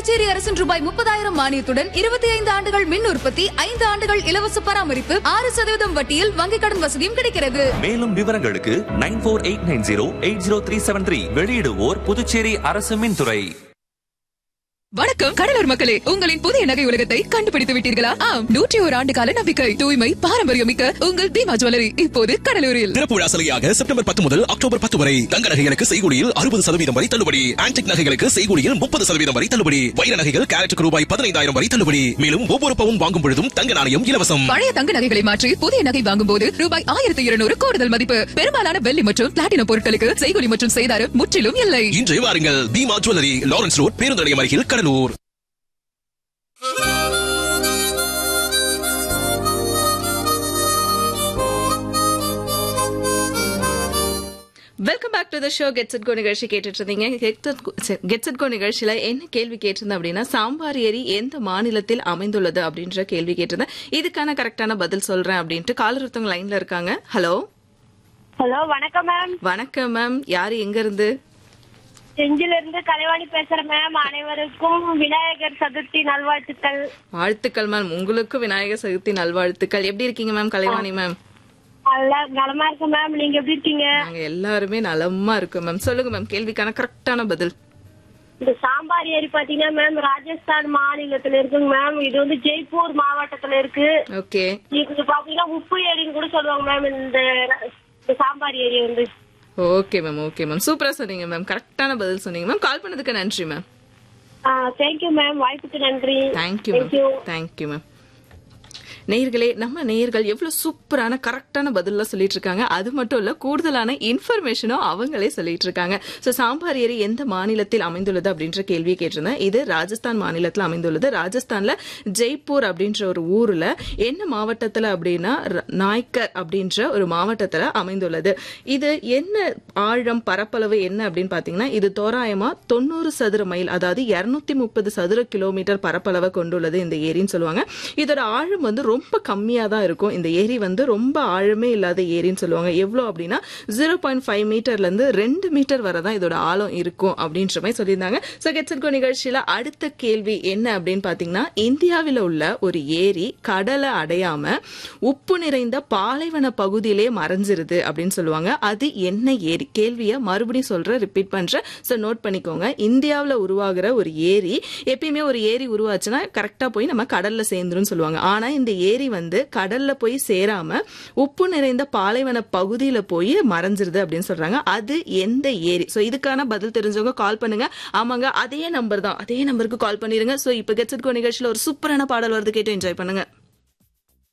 புதுச்சேரி அரசின் ரூபாய் முப்பதாயிரம் மானியத்துடன் இருபத்தி ஐந்து ஆண்டுகள் மின் உற்பத்தி ஐந்து ஆண்டுகள் இலவச பராமரிப்பு ஆறு சதவீதம் வட்டியில் வங்கிக் கடன் வசதியும் கிடைக்கிறது மேலும் விவரங்களுக்கு nine four eight nine zero eight zero three seven three வெளியிடுவோர் புதுச்சேரி அரசு மின்துறை வணக்கம் கடலூர் மக்களே உங்களின் புதிய நகை உலகத்தை கண்டுபிடித்து விட்டீர்களா ஆம் நூற்றி ஒரு ஆண்டு கால நம்பிக்கை தூய்மை பாரம்பரியம் மிக்க உங்கள் பீமா ஜுவல்லரி இப்போது கடலூரில் திறப்பு விழா சலுகையாக செப்டம்பர் பத்து முதல் அக்டோபர் பத்து வரை தங்க நகைகளுக்கு செய்கூலியில் அறுபது சதவீதம் வரை தள்ளுபடி ஆன்டிக் நகைகளுக்கு செய்கூலியில் முப்பது சதவீதம் வரை தள்ளுபடி வைர நகைகள் கேரட்டுக்கு ரூபாய் பதினைந்தாயிரம் வரை தள்ளுபடி மேலும் ஒவ்வொரு பவுன் வாங்கும் பொழுதும் தங்க நாணயம் இலவசம் பழைய தங்க நகைகளை மாற்றி புதிய நகை வாங்கும் போது ரூபாய் ஆயிரத்தி இருநூறு கூடுதல் மதிப்பு பெரும்பாலான வெள்ளி மற்றும் பிளாட்டினம் பொருட்களுக்கு செய்கூலி மற்றும் செய்தாரு முற்றிலும் இல்லை இன்றே வாருங்கள் பீமா ஜுவல்லரி லாரன்ஸ் ரோட் பேருந்து நிலையம் அருகில் Cuddalore welcome back to the show gets it go நிகழ்ச்சி கேட்டுட்டு இருந்தீங்க கெட்ஸ் இட் கோ நிகழ்ச்சியில என்ன கேள்வி கேட்டிருந்தேன் அப்படின்னா சாம்பார் ஏரி எந்த மாநிலத்தில் அமைந்துள்ளது அப்படின்ற கேள்வி கேட்டிருந்தேன் இதுக்கான கரெக்டான பதில் சொல்றேன் அப்படின்ட்டு காலர் ஒருத்தவங்க லைன்ல இருக்காங்க ஹலோ ஹலோ வணக்கம் மேம் வணக்கம் மேம் யாரு எங்க இருந்து செஞ்சில இருந்து கலைவாணி பேசுறேன் மேம் அனைவருக்கும் விநாயகர் சதுர்த்தி நல்வாழ்த்துக்கள் வாழ்த்துக்கள் மேம் உங்களுக்கும் விநாயகர் சதுர்த்தி நல்வாழ்த்துக்கள் எப்படி இருக்கீங்க மேம் கலைவாணி மேம் நல்லா நலமா இருக்கேன் மேம் நீங்க எப்படி இருக்கீங்க நாங்க எல்லாருமே நலமா இருக்கோம் மேம் சொல்லுங்க மேம் கேள்விக்கான கரெக்டான பதில் இந்த சாம்பார் ஏரி பாத்தீங்கன்னா மேம் ராஜஸ்தான் மாநிலத்துல இருக்குங்க மேம் இது வந்து ஜெய்ப்பூர் மாவட்டத்துல இருக்கு ஓகே இது பாத்தீங்கன்னா உப்பு ஏரின்னு கூட சொல்லுவாங்க மேம் இந்த இந்த சாம்பார் ஏரி வந்து ஓகே மேம் ஓகே மேம் சூப்பரா சொன்னீங்க மேம் கரெக்டான பதில் சொன்னீங்க மேம் கால் பண்ணதுக்கு நன்றி மேம் தேங்க்யூ மேம் வாய்ப்புக்கு நன்றி தேங்க்யூ மேம் தேங்க்யூ மேம் நேயர்களே நம்ம நேயர்கள் எவ்வளவு சூப்பரான கரெக்டான பதிலாம் சொல்லிட்டு இருக்காங்க அது மட்டும் இல்ல கூடுதலான இன்ஃபர்மேஷனும் அவங்களே சொல்லிட்டு இருக்காங்க சோ சாம்பார் ஏரி எந்த மாநிலத்தில் அமைந்துள்ளது அப்படின்ற கேள்வியை கேட்டிருந்தேன் இது ராஜஸ்தான் மாநிலத்தில் அமைந்துள்ளது ராஜஸ்தான்ல ஜெய்ப்பூர் அப்படின்ற ஒரு ஊர்ல என்ன மாவட்டத்துல அப்படின்னா ர- நாய்க்கர் அப்படின்ற ஒரு மாவட்டத்துல அமைந்துள்ளது இது என்ன ஆழம் பரப்பளவு என்ன அப்படின்னு பாத்தீங்கன்னா இது தோராயமா தொண்ணூறு சதுர மைல் அதாவது இருநூத்தி முப்பது சதுர கிலோமீட்டர் பரப்பளவை கொண்டுள்ளது இந்த ஏரின்னு சொல்லுவாங்க இதோட ஆழம் வந்து ரொம்ப கம்மியா தான் இருக்கும் இந்த ஏரி வந்து ரொம்ப ஆழமே இல்லாத ஏரின்னு சொல்லுவாங்க எவ்வளவு அப்படின்னா ஜீரோ பாயிண்ட் ஃபைவ் மீட்டர்ல இருந்து ரெண்டு மீட்டர் வரை தான் இதோட ஆழம் இருக்கும் அப்படின்ற மாதிரி சொல்லியிருந்தாங்க ஸோ கெட்ஸன்கோ நிகழ்ச்சியில அடுத்த கேள்வி என்ன அப்படின்னு பாத்தீங்கன்னா இந்தியாவில் உள்ள ஒரு ஏரி கடலை அடையாம உப்பு நிறைந்த பாலைவன பகுதியிலே மறைஞ்சிருது அப்படின்னு சொல்லுவாங்க அது என்ன ஏரி கேள்வியை மறுபடியும் சொல்றேன் ரிப்பீட் பண்றேன் ஸோ நோட் பண்ணிக்கோங்க இந்தியாவில் உருவாகிற ஒரு ஏரி எப்பயுமே ஒரு ஏரி உருவாச்சுன்னா கரெக்டா போய் நம்ம கடல்ல சேர்ந்துரும் சொல்லுவாங்க ஆனா இந்த ஏரி வந்து கடல்ல போய் சேராம உப்பு நிறைந்த பாலைவன பகுதியில போய் மறைஞ்சிருது அப்படின்னு சொல்றாங்க அது எந்த ஏரி ஸோ இதுக்கான பதில் தெரிஞ்சவங்க கால் பண்ணுங்க ஆமாங்க அதே நம்பர் தான் அதே நம்பருக்கு கால் பண்ணிருங்க ஸோ இப்போ கெட்ஸ் நிகழ்ச்சியில ஒரு சூப்பரான பாடல் வருது கேட்டு என்ஜாய் பண்ணுங்க